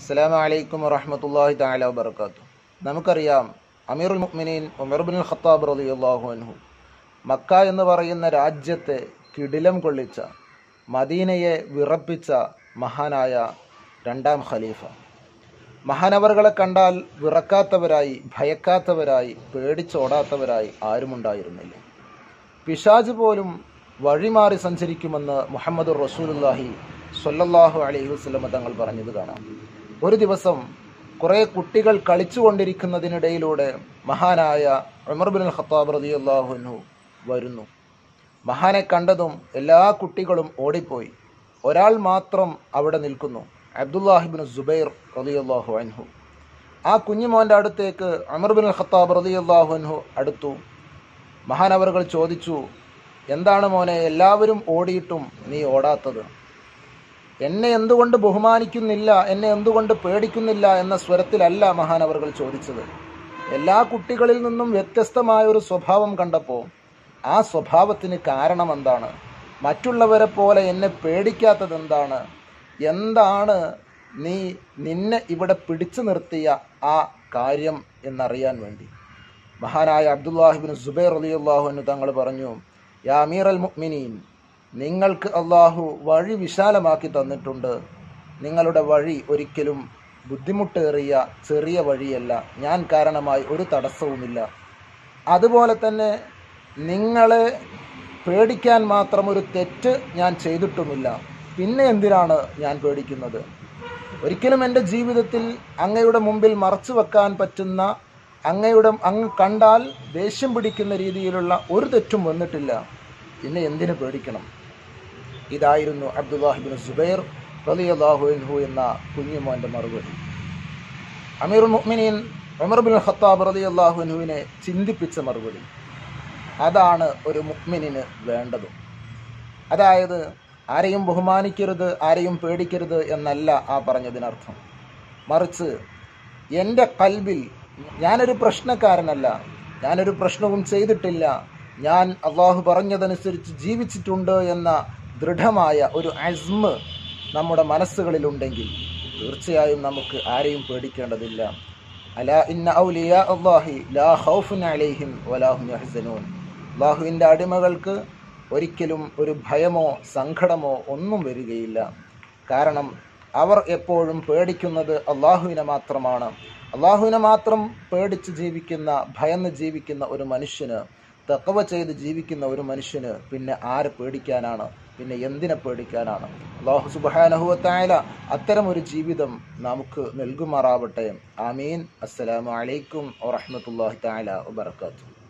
അസ്സലാമു അലൈക്കും വറഹ്മത്തുള്ളാഹി തആല വബറകാതുഹു നമുക്കറിയാം അമീറുൽ മുഅ്മിനീൻ ഉമർ ബിൻ ഖത്താബ് റളിയല്ലാഹു അൻഹു മക്ക എന്ന് പറയുന്ന രാജ്യത്തെ കിടിലം കൊള്ളിച്ച മദീനയെ വിറപ്പിച്ച മഹാനായ രണ്ടാം ഖലീഫ മഹാനവറുകളെ കണ്ടാൽ വിറക്കാത്തവരായി ഭയക്കാത്തവരായി പേടിച്ചോടാത്തവരായി ആരുമുണ്ടായിരുന്നില്ല പിശാജ് പോലും വഴിമാറി സഞ്ചരിക്കുമെന്ന് മുഹമ്മദ് റസൂലുല്ലാഹി സ്വല്ലല്ലാഹു അലൈഹി വസല്ലമ തങ്ങൾ പറഞ്ഞത് കാണാം ഒരു ദിവസം കുറേ കുട്ടികൾ കളിച്ചുകൊണ്ടിരിക്കുന്നതിനിടയിലൂടെ മഹാനായ ഉമർ ബിൻ ഖത്താബ് റളിയല്ലാഹു അൻഹു വരുന്നു മഹാനെ കണ്ടതും എല്ലാ കുട്ടികളും ഓടിപ്പോയി ഒരാൾ മാത്രം അവിടെ നിൽക്കുന്നു അബ്ദുല്ലാഹിബിൻ സുബൈർ റളിയല്ലാഹു അൻഹു ആ കുഞ്ഞുമോൻ്റെ അടുത്തേക്ക് ഉമർ ബിൻ ഖത്താബ് റളിയല്ലാഹു അൻഹു അടുത്തു മഹാനവറുകൾ ചോദിച്ചു എന്താണ് മോനെ എല്ലാവരും ഓടിയിട്ടും നീ ഓടാത്തത് എന്നെ എന്തുകൊണ്ട് ബഹുമാനിക്കുന്നില്ല എന്നെ എന്തുകൊണ്ട് പേടിക്കുന്നില്ല എന്ന സ്വരത്തിലല്ല മഹാനവറുകൾ ചോദിച്ചത് എല്ലാ കുട്ടികളിൽ നിന്നും വ്യത്യസ്തമായ ഒരു സ്വഭാവം കണ്ടപ്പോൾ ആ സ്വഭാവത്തിന് കാരണം എന്താണ് മറ്റുള്ളവരെ പോലെ എന്നെ പേടിക്കാത്തത് എന്താണ് എന്താണ് നീ നിന്നെ ഇവിടെ പിടിച്ചു നിർത്തിയ ആ കാര്യം എന്നറിയാൻ വേണ്ടി മഹാനായ അബ്ദുല്ലാഹിബിൻ സുബൈർ അലിയുല്ലാഹുവിന് തങ്ങൾ പറഞ്ഞു യാ അമീർ അൽ മുഅ്മിനീൻ നിങ്ങൾക്ക് അള്ളാഹു വഴി വിശാലമാക്കി തന്നിട്ടുണ്ട് നിങ്ങളുടെ വഴി ഒരിക്കലും ബുദ്ധിമുട്ടേറിയ ചെറിയ വഴിയല്ല ഞാൻ കാരണമായി ഒരു തടസ്സവുമില്ല അതുപോലെ തന്നെ നിങ്ങളെ പേടിക്കാൻ മാത്രം ഒരു തെറ്റ് ഞാൻ ചെയ്തിട്ടുമില്ല പിന്നെ എന്തിനാണ് ഞാൻ പേടിക്കുന്നത് ഒരിക്കലും എൻ്റെ ജീവിതത്തിൽ അങ്ങയുടെ മുമ്പിൽ മറച്ചു വെക്കാൻ പറ്റുന്ന അങ്ങയുടെ അങ്ങ് കണ്ടാൽ ദേഷ്യം പിടിക്കുന്ന രീതിയിലുള്ള ഒരു തെറ്റും വന്നിട്ടില്ല പിന്നെ എന്തിനു പേടിക്കണം ഇതായിരുന്നു അബ്ദുല്ലാഹിബിൻ സുബൈർ റലിയല്ലാഹു അൻഹു എന്ന കുഞ്ഞുമോൻ്റെ മറുപടി അമീർ മുഅ്മിനീൻ ഉമർ ബിൻ ഖത്താബ് റളിയല്ലാഹു അൻഹുവിനെ ചിന്തിപ്പിച്ച മറുപടി അതാണ് ഒരു മുഅ്മിനിന് വേണ്ടതും അതായത് ആരെയും ബഹുമാനിക്കരുത് ആരെയും പേടിക്കരുത് എന്നല്ല ആ പറഞ്ഞതിനർത്ഥം മറിച്ച് എൻ്റെ കൽബിൽ ഞാനൊരു പ്രശ്നക്കാരനല്ല ഞാനൊരു പ്രശ്നവും ചെയ്തിട്ടില്ല ഞാൻ അള്ളാഹു പറഞ്ഞതനുസരിച്ച് ജീവിച്ചിട്ടുണ്ട് എന്ന ദൃഢമായ ഒരു അസ്മ് നമ്മുടെ മനസ്സുകളിലുണ്ടെങ്കിൽ തീർച്ചയായും നമുക്ക് ആരെയും പേടിക്കേണ്ടതില്ല അല ഇന്ന ഔലിയ അള്ളാഹി ലാ ഹൗഫുൻ അലൈഹിം വലാഹും യഹ്സനൂൻ അള്ളാഹുവിൻ്റെ അടിമകൾക്ക് ഒരിക്കലും ഒരു ഭയമോ സങ്കടമോ ഒന്നും വരികയില്ല കാരണം അവർ എപ്പോഴും പേടിക്കുന്നത് അള്ളാഹുവിനെ മാത്രമാണ് അള്ളാഹുവിനെ മാത്രം പേടിച്ച് ജീവിക്കുന്ന ഭയന്ന് ജീവിക്കുന്ന ഒരു മനുഷ്യന് തക്കവ ചെയ്ത് ജീവിക്കുന്ന ഒരു മനുഷ്യന് പിന്നെ ആരെ പേടിക്കാനാണ് പിന്നെ എന്തിനെ പേടിക്കാനാണ് അള്ളാഹു സുബാനഹുവത്തായ അത്തരം ഒരു ജീവിതം നമുക്ക് നൽകുമാറാവട്ടെ ആമീൻ അസ്സലാമു അലൈക്കും വറഹമത്തല്ലാഹി താല വബർക്കാത്തു